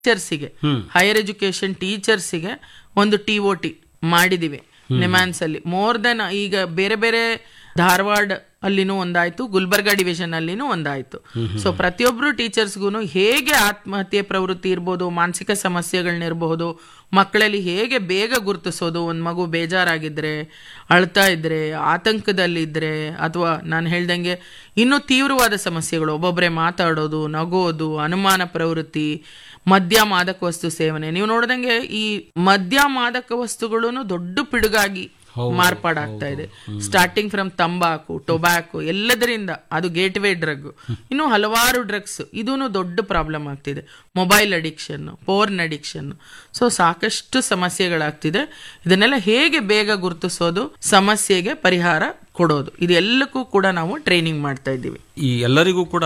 ಟೀಚರ್ಸಿಗೆ higher education ಟೀಚರ್ಸಿಗೆ ಒಂದು T O T ಮಾಡಿದೀವಿ ನಿಮ್ಯಾನ್ಸ್ ಅಲ್ಲಿ ಮೋರ್ ದೆನ್ ಈಗ ಬೇರೆ ಬೇರೆ ಧಾರವಾಡ ಅಲ್ಲಿನೂ ಒಂದಾಯ್ತು ಗುಲ್ಬರ್ಗಾ ಡಿವಿಷನ್ ಅಲ್ಲಿನೂ ಒಂದಾಯ್ತು ಸೊ ಪ್ರತಿಯೊಬ್ರು ಟೀಚರ್ಸ್ಗೂ ಹೇಗೆ ಆತ್ಮಹತ್ಯೆ ಪ್ರವೃತ್ತಿ ಇರ್ಬೋದು ಮಾನಸಿಕ ಸಮಸ್ಯೆಗಳನ್ನಿರಬಹುದು ಮಕ್ಕಳಲ್ಲಿ ಹೇಗೆ ಬೇಗ ಗುರುತಿಸೋದು ಒಂದು ಮಗು ಬೇಜಾರಾಗಿದ್ರೆ ಅಳ್ತಾ ಇದ್ರೆ ಆತಂಕದಲ್ಲಿದ್ರೆ ಅಥವಾ ನಾನು ಹೇಳ್ದಂಗೆ ಇನ್ನೂ ತೀವ್ರವಾದ ಸಮಸ್ಯೆಗಳು ಒಬ್ಬೊಬ್ಬರೇ ಮಾತಾಡೋದು ನಗೋದು ಅನುಮಾನ ಪ್ರವೃತ್ತಿ ಮದ್ಯ ಮಾದಕ ವಸ್ತು ಸೇವನೆ ನೀವು ನೋಡ್ದಂಗೆ ಈ ಮದ್ಯ ಮಾದಕ ವಸ್ತುಗಳು ದೊಡ್ಡ ಪಿಡುಗಾಗಿ ಮಾರ್ಪಾಡಾಗ್ತಾ ಇದೆ ಸ್ಟಾರ್ಟಿಂಗ್ ಫ್ರಮ್ ತಂಬಾಕು ಟೊಬ್ಯಾಕೊ ಎಲ್ಲದರಿಂದ ಅದು ಗೇಟ್ ವೇ ಡ್ರಗ್ ಇನ್ನು ಹಲವಾರು ಡ್ರಗ್ಸ್ ಇದೂ ದೊಡ್ಡ ಪ್ರಾಬ್ಲಮ್ ಆಗ್ತಿದೆ mobile addiction porn addiction so ಸಾಕಷ್ಟು ಸಮಸ್ಯೆಗಳಾಗ್ತಿದೆ ಇದನ್ನೆಲ್ಲ ಹೇಗೆ ಬೇಗ ಗುರುತಿಸೋದು ಸಮಸ್ಯೆಗೆ ಪರಿಹಾರ ಕೊಡೋದು ಇದೆಲ್ಲಕ್ಕೂ ಕೂಡ ನಾವು ಟ್ರೈನಿಂಗ್ ಮಾಡ್ತಾ ಇದ್ದೀವಿ ಈ ಎಲ್ಲರಿಗೂ ಕೂಡ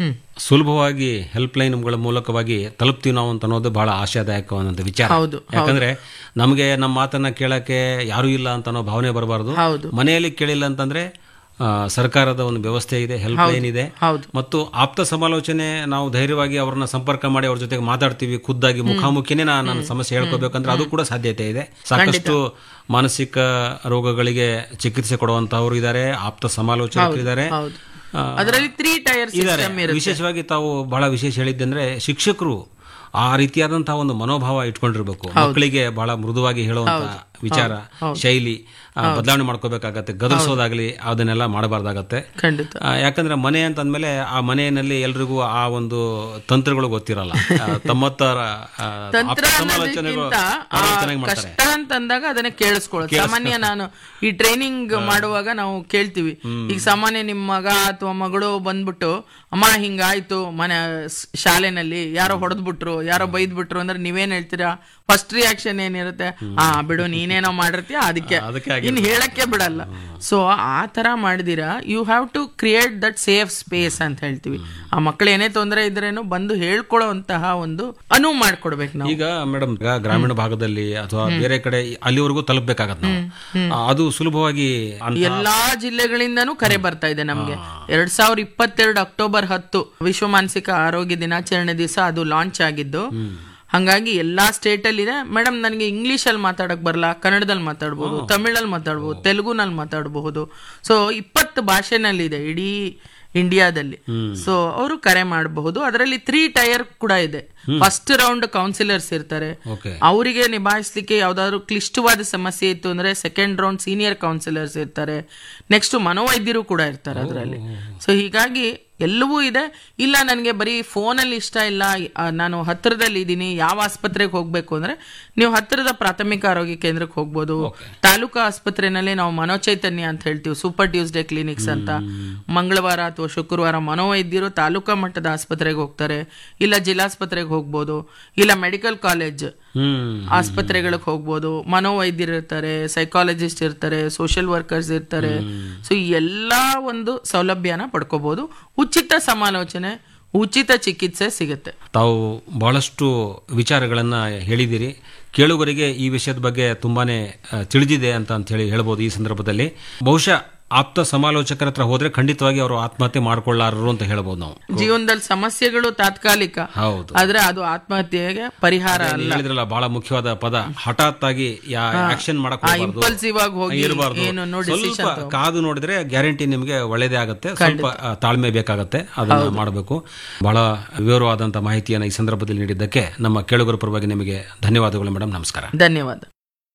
ಸುಲಭವಾಗಿ ಹೆಲ್ಪ್ ಲೈನ್ಗಳ ಮೂಲಕವಾಗಿ ತಲುಪ್ತೀವಿ ನಾವು ಅಂತ ಅನ್ನೋದು ಬಹಳ ಆಶಾದಾಯಕವಾದಂತ ವಿಚಾರ ಹೌದು, ಯಾಕಂದ್ರೆ ನಮಗೆ ನಮ್ಮ ಮಾತನ್ನ ಕೇಳಕ್ಕೆ ಯಾರು ಇಲ್ಲ ಅಂತ ಅನ್ನೋ ಭಾವನೆ ಬರಬಾರದು ಹೌದು. ಮನೆಯಲ್ಲಿ ಕೇಳಿಲ್ಲ ಅಂತಂದ್ರೆ ಆ, ಸರ್ಕಾರದ ಒಂದು ವ್ಯವಸ್ಥೆ ಇದೆ ಹೆಲ್ಪ್ ಲೈನ್ ಇದೆ ಹೌದು ಮತ್ತು ಆಪ್ತ ಸಮಾಲೋಚನೆ ನಾವು ಧೈರ್ಯವಾಗಿ ಅವ್ರನ್ನ ಸಂಪರ್ಕ ಮಾಡಿ ಅವ್ರ ಜೊತೆಗೆ ಮಾತಾಡ್ತೀವಿ ಖುದ್ದಾಗಿ ಮುಖಾಮುಖಿನೇ ನಾ- ನನ್ನ ಸಮಸ್ಯೆ ಹೇಳ್ಕೋಬೇಕಂದ್ರೆ ಅದು ಕೂಡ ಸಾಧ್ಯತೆ ಇದೆ ಸಾಕಷ್ಟು ಮಾನಸಿಕ ರೋಗಗಳಿಗೆ ಚಿಕಿತ್ಸೆ ಕೊಡುವಂತಹವರು ಇದ್ದಾರೆ ಆಪ್ತ ಸಮಾಲೋಚಕರು ಇದ್ದಾರೆ ಹೌದು ಆ, ಅದರಲ್ಲಿ ತ್ರೀ ಟೈರ್ ಇದ್ದಾರೆ ಸಿಸ್ಟಮ್ ಇರುತ್ತೆ ವಿಶೇಷವಾಗಿ ತಾವು ಬಹಳ ವಿಶೇಷ ಹೇಳಿದ್ದಂದ್ರೆ ಶಿಕ್ಷಕರು ಆ ರೀತಿಯಾದಂತಹ ಒಂದು ಮನೋಭಾವ ಇಟ್ಕೊಂಡಿರ್ಬೇಕು ಮಕ್ಕಳಿಗೆ ಬಹಳ ಮೃದುವಾಗಿ ಹೇಳುವಂತ ವಿಚಾರ ಶೈಲಿ ಆ, ಬದಲಾವಣೆ ಮಾಡ್ಕೋಬೇಕಾಗತ್ತೆ ಗದರಿಸೋದಾಗ್ಲಿ ಅದನ್ನೆಲ್ಲ ಮಾಡಬಾರ್ದಾಗತ್ತೆ ಖಂಡಿತ ಆ, ಯಾಕಂದ್ರೆ ಮನೆ ಅಂತ ಅಂದ್ಮೇಲೆ ಆ ಮನೆಯಲ್ಲಿ ಎಲ್ರಿಗೂ ಆ ಒಂದು ತಂತ್ರಗಳು ಗೊತ್ತಿರಲ್ಲ ಆ, ತಮ್ಮತ್ತರ ಆ, ತಂತ್ರ ಆಪ್ತ ಸಮಾಲೋಚನೆಗಳು ಅನ್ನೋದಕ್ಕಿಂತ ಆ ಬಹಳ ಚೆನ್ನಾಗಿ ಮಾಡ್ತಾರೆ ಕಷ್ಟ ಅಂತ ಅಂದಾಗ ಅದನ್ನ ಕೇಳಿಸ್ಕೊಳ್ಳೋದು ಸಾಮಾನ್ಯ ನಾನು ಈ ಟ್ರೈನಿಂಗ್ ಮಾಡುವಾಗ ನಾವು ಕೇಳ್ತೀವಿ ಈಗ ಸಾಮಾನ್ಯ ನಿಮ್ ಮಗ ಅಥವಾ ಮಗಳು ಬಂದ್ಬಿಟ್ಟು ಅಮ್ಮ ಹಿಂಗಾಯ್ತು ಮನೆ ಸ್- ಶಾಲೆನಲ್ಲಿ ಯಾರೋ ಹೊಡೆದ್ಬಿಟ್ರು ಯಾರೋ ಬೈದ್ಬಿಟ್ರು ಅಂದ್ರೆ ನೀವೇನ್ ಹೇಳ್ತೀರಾ ಫಸ್ಟ್ ರಿಯಾಕ್ಷನ್ ಏನಿರುತ್ತೆ ಆ ಬಿಡು ನೀನೇನೋ ಮಾಡಿರ್ತೀಯ ಅದಕ್ಕೆ ಅದಕ್ಕೆ ಇನ್ ಹೇಳಕ್ಕೆ ಬಿಡಲ್ಲ ಸೊ ಆ ತರ ಮಾಡಿದಿರಾ you have to create that safe space ಅಂತ ಹೇಳ್ತೀವಿ ಆ ಮಕ್ಳು ಏನೇ ತೊಂದರೆ ಇದ್ರೇನು ಬಂದು ಹೇಳ್ಕೊಳ್ಳುವಂತಹ ಒಂದು ಅನುವು ಮಾಡ್ಕೊಡ್ಬೇಕು ನಾವು ಈಗ ಮೇಡಮ್ ಈಗ ಗ್ರಾಮೀಣ ಭಾಗದಲ್ಲಿ ಅಥವಾ ಬೇರೆ ಕಡೆ ಅಲ್ಲಿವರೆಗೂ ತಲುಪಬೇಕಾಗತ್ತೆ ನಾವು ಆ, ಅದು ಸುಲಭವಾಗಿ ಅಂತ- ಎಲ್ಲಾ ಜಿಲ್ಲೆಗಳಿಂದನೂ ಕರೆ ಬರ್ತಾ ಇದೆ ನಮ್ಗೆ ಎರಡ್ ಸಾವಿರದ ಇಪ್ಪತ್ತೆರಡು ಅಕ್ಟೋಬರ್ ಹತ್ತು ವಿಶ್ವ ಮಾನಸಿಕ ಆರೋಗ್ಯ ದಿನಾಚರಣೆ ದಿವಸ ಅದು ಲಾಂಚ್ ಆಗಿದ್ದು ಹಂಗಾಗಿ ಎಲ್ಲಾ ಸ್ಟೇಟ್ ಅಲ್ಲಿ ಇದೆ ಮೇಡಮ್ ನನಗೆ ಇಂಗ್ಲಿಷ್ ಅಲ್ಲಿ ಮಾತಾಡಕ್ ಬರಲ್ಲ ಕನ್ನಡದಲ್ಲಿ ಮಾತಾಡ್ಬೋದು ತಮಿಳಲ್ಲಿ ಮಾತಾಡ್ಬೋದು ತೆಲುಗುನಲ್ಲಿ ಮಾತಾಡಬಹುದು ಸೊ ಇಪ್ಪತ್ತು ಭಾಷೆನಲ್ಲಿದೆ ಇಡೀ ಇಂಡಿಯಾದಲ್ಲಿ ಸೊ ಅವರು ಕರೆ ಮಾಡಬಹುದು ಅದರಲ್ಲಿ ತ್ರೀ ಟೈರ್ ಕೂಡ ಇದೆ ಫಸ್ಟ್ ರೌಂಡ್ ಕೌನ್ಸಿಲರ್ಸ್ ಇರ್ತಾರೆ ಓಕೆ ಅವರಿಗೆ ನಿಭಾಯಿಸ್ಲಿಕ್ಕೆ ಯಾವ್ದಾದ್ರು ಕ್ಲಿಷ್ಟವಾದ ಸಮಸ್ಯೆ ಇತ್ತು ಅಂದ್ರೆ ಸೆಕೆಂಡ್ ರೌಂಡ್ ಸೀನಿಯರ್ ಕೌನ್ಸಿಲರ್ಸ್ ಇರ್ತಾರೆ ನೆಕ್ಸ್ಟ್ ಮನೋವೈದ್ಯರು ಕೂಡ ಇರ್ತಾರೆ ಅದರಲ್ಲಿ ಸೊ ಹೀಗಾಗಿ ಎಲ್ಲವೂ ಇದೆ ಇಲ್ಲ ನನಗೆ ಬರೀ ಫೋನಲ್ಲಿ ಇಷ್ಟ ಇಲ್ಲ ಆ, ನಾನು ಹತ್ತಿರದಲ್ಲಿ ಇದ್ದೀನಿ ಯಾವ ಆಸ್ಪತ್ರೆಗೆ ಹೋಗ್ಬೇಕು ಅಂದ್ರೆ ನೀವು ಹತ್ತಿರದ ಪ್ರಾಥಮಿಕ ಆರೋಗ್ಯ ಕೇಂದ್ರಕ್ಕೆ ಹೋಗ್ಬೋದು ತಾಲೂಕು ಆಸ್ಪತ್ರೆನಲ್ಲಿ ನಾವು ಮನೋಚೈತನ್ಯ ಅಂತ ಹೇಳ್ತೀವಿ ಸೂಪರ್ ಟ್ಯೂಸ್ಡೇ ಕ್ಲಿನಿಕ್ಸ್ ಅಂತ ಮಂಗಳವಾರ ಅಥವಾ ಶುಕ್ರವಾರ ಮನೋವೈದ್ಯರು ತಾಲೂಕಾ ಮಟ್ಟದ ಆಸ್ಪತ್ರೆಗೆ ಹೋಗ್ತಾರೆ ಇಲ್ಲ ಜಿಲ್ಲಾಸ್ಪತ್ರೆಗೆ ಹೋಗ್ಬೋದು ಇಲ್ಲ ಮೆಡಿಕಲ್ ಕಾಲೇಜ್ ಹ್ಮ್ ಆಸ್ಪತ್ರೆಗಳಿಗೆ ಹೋಗ್ಬೋದು ಮನೋವೈದ್ಯರು ಇರ್ತಾರೆ ಸೈಕಾಲಜಿಸ್ಟ್ ಇರ್ತಾರೆ ಸೋಷಿಯಲ್ ವರ್ಕರ್ಸ್ ಇರ್ತಾರೆ ಸೊ ಈ ಎಲ್ಲಾ ಒಂದು ಸೌಲಭ್ಯನ ಪಡ್ಕೋಬಹುದು ಉಚಿತ ಸಮಾಲೋಚನೆ ಉಚಿತ ಚಿಕಿತ್ಸೆ ಸಿಗುತ್ತೆ ತಾವು ಬಹಳಷ್ಟು ವಿಚಾರಗಳನ್ನ ಹೇಳಿದಿರಿ ಕೇಳುಗರಿಗೆ ಈ ವಿಷಯದ ಬಗ್ಗೆ ತುಂಬಾನೇ ಆ, ತಿಳಿದಿದೆ ಅಂತ ಅಂತ ಹೇಳಿ ಹೇಳ್ಬೋದು ಈ ಸಂದರ್ಭದಲ್ಲಿ ಬಹುಶಃ ಆಪ್ತ ಸಮಾಲೋಚಕರ ಹತ್ರ ಹೋದ್ರೆ ಖಂಡಿತವಾಗಿ ಅವರು ಆತ್ಮಹತ್ಯೆ ಮಾಡ್ಕೊಳ್ಳಾರರು ಅಂತ ಹೇಳ್ಬೋದು ನಾವು ಜೀವನದಲ್ಲಿ ಸಮಸ್ಯೆಗಳು ತಾತ್ಕಾಲಿಕ ಹೌದು ಆದ್ರೆ ಅದು ಆತ್ಮಹತ್ಯೆಗೆ ಪರಿಹಾರ ನೀವು ಅಲ್ಲ ಹೇಳಿದ್ರಲ್ಲ ಬಹಳ ಮುಖ್ಯವಾದ ಪದ ಹಠಾತ್ ಆಗಿ ಆಕ್ಷನ್ ಮಾಡಕ್ ಹೋಗ್ಬಾರ್ದು. ಇಂಪಲ್ಸಿವ್ ಆಗಿ ಹೋಗಿ ಇರಬಾರ್ದು ಏನು ನೋಡಿ ಸ್ವಲ್ಪ ಕಾದು ನೋಡಿದ್ರೆ ಗ್ಯಾರಂಟಿ ನಿಮಗೆ ಒಳ್ಳೇದೇ ಆಗುತ್ತೆ ಸ್ವಲ್ಪ ಆ, ತಾಳ್ಮೆ ಬೇಕಾಗತ್ತೆ ಅದನ್ನ ಮಾಡಬೇಕು ಬಹಳ ವಿವರವಾದಂತ ಮಾಹಿತಿಯನ್ನು ಈ ಸಂದರ್ಭದಲ್ಲಿ ನೀಡಿದ್ದಕ್ಕೆ ನಮ್ಮ ಕೇಳುಗರ ಪರವಾಗಿ ನಿಮಗೆ ಧನ್ಯವಾದಗಳು ಮೇಡಮ್ ನಮಸ್ಕಾರ ಧನ್ಯವಾದ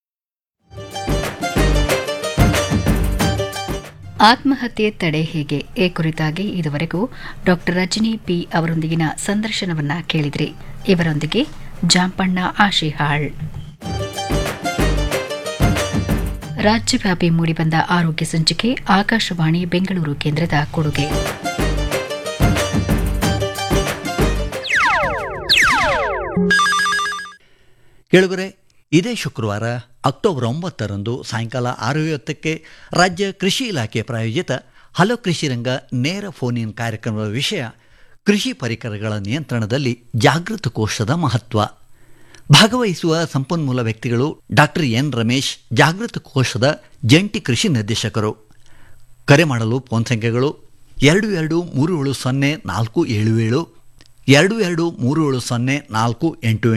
ಆತ್ಮಹತ್ಯೆ ತಡೆ ಹೇಗೆ ಈ ಕುರಿತಾಗಿ ಇದುವರೆಗೂ ಡಾಕ್ಟರ್ ರಜನಿ ಪಿ ಅವರೊಂದಿಗಿನ ಸಂದರ್ಶನವನ್ನ ಕೇಳಿದ್ರಿ ಇವರೊಂದಿಗೆ ಜಾಂಪಣ್ಣ ಆಶಿಹಾಳ್ ರಾಜ್ಯವ್ಯಾಪಿ ಮೂಡಿಬಂದ ಆರೋಗ್ಯ ಸಂಚಿಕೆ ಆಕಾಶವಾಣಿ ಬೆಂಗಳೂರು ಕೇಂದ್ರದ ಕೊಡುಗೆ ಕೇಳುಗರೆ ಇದೇ ಶುಕ್ರವಾರ ಅಕ್ಟೋಬರ್ ಒಂಬತ್ತರಂದು ಸಾಯಂಕಾಲ ಆರು ಐವತ್ತಕ್ಕೆ ರಾಜ್ಯ ಕೃಷಿ ಇಲಾಖೆ ಪ್ರಾಯೋಜಿತ ಹಲೋ ಕೃಷಿ ರಂಗ ನೇರ ಫೋನ್ ಇನ್ ಕಾರ್ಯಕ್ರಮದ ವಿಷಯ ಕೃಷಿ ಪರಿಕರಗಳ ನಿಯಂತ್ರಣದಲ್ಲಿ ಜಾಗೃತ ಕೋಶದ ಮಹತ್ವ ಭಾಗವಹಿಸುವ ಸಂಪನ್ಮೂಲ ವ್ಯಕ್ತಿಗಳು ಡಾಕ್ಟರ್ ಎನ್ ರಮೇಶ್ ಜಾಗೃತ ಕೋಶದ ಜಂಟಿ ಕೃಷಿ ನಿರ್ದೇಶಕರು ಕರೆ ಮಾಡಲು ಫೋನ್ ಸಂಖ್ಯೆಗಳು ಎರಡು ಎರಡು ಮೂರು ಏಳು ಸೊನ್ನೆ ನಾಲ್ಕು ಏಳು ಏಳು ಎರಡು ಎರಡು ಮೂರು ಏಳು ಸೊನ್ನೆ ನಾಲ್ಕು ಎಂಟು